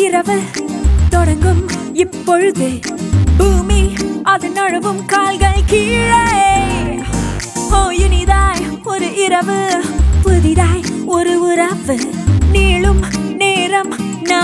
இரவு தொடங்கும் இப்பொழுது பூமி அதன் நழுவும் கால்கள் கீழே ஓ இனிதாய் ஒரு இரவு புதிதாய் ஒரு உறவு நீளும் நேரம்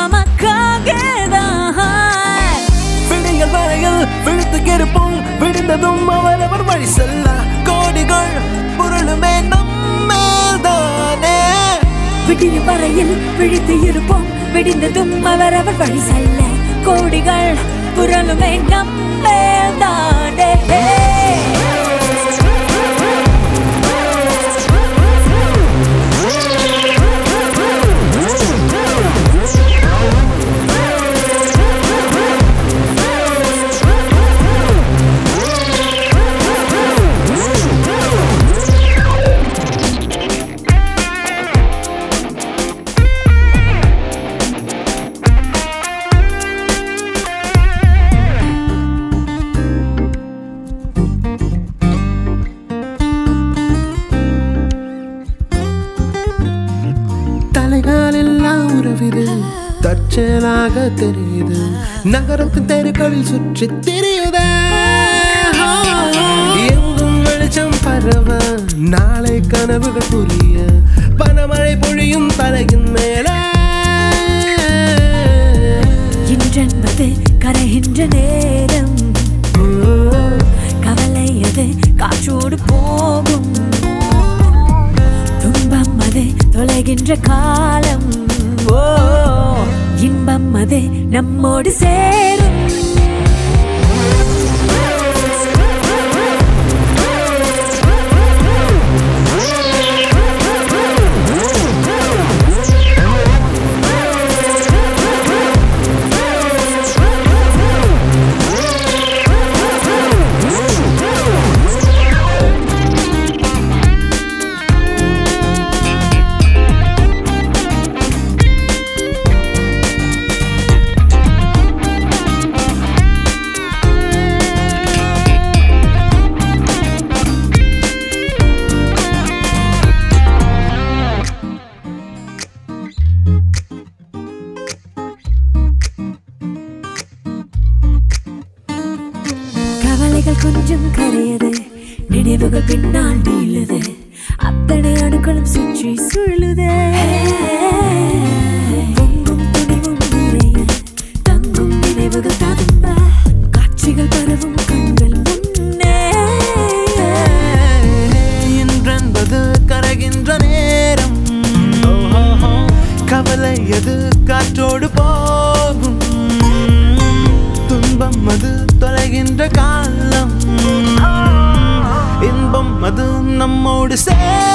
நமக்காகதான் விடிகள் வரையில் விழுத்து இருப்போம் விடிந்ததும் அவரவர் வழி செல்ல கோடிகள் பொருளுமே நம்மேல்தானே விடியும் வரையில் விழித்து இருப்போம் விடிந்ததும் அவரவர் வழி செல்ல கோடிகள் புரளுமே நம்மேதானே தலைகாலெல்லாம் உறவிது தற்செயலாக தெரியுது நகரத்தின் தெருக்களில் சுற்றி தெரியுதே எங்கும் வெளிச்சம் பரவ நாளை கனவுகள் புரிய பனமழை பொழியும் தலையின் மேலே இன்றென்பது கரைகின்ற நேரம் கவலை அது காற்றோடு போகும் துன்பம் அது தொலைகின்ற காலம் ஓ இன்பம் அது நம்மோடு சேரும் கவலைகள் கொஞ்சம் கரையது நினைவுகள் பின்னால் நீளுது அத்தனை அணுக்களும் சுற்றி சுழலுதே பொங்கும் துணிவும் நிறைய தங்கும் நினைவுகள் ததும்ப காட்சிகள் பரவும் கண்கள் முன்னே இன்றென்பது கரைகின்ற நேரம் கவலை எது காற்றோடு போகும் துன்பம் அது தொலைகின்ற காலம் இன்பம் அது நம்மோடு சேரும்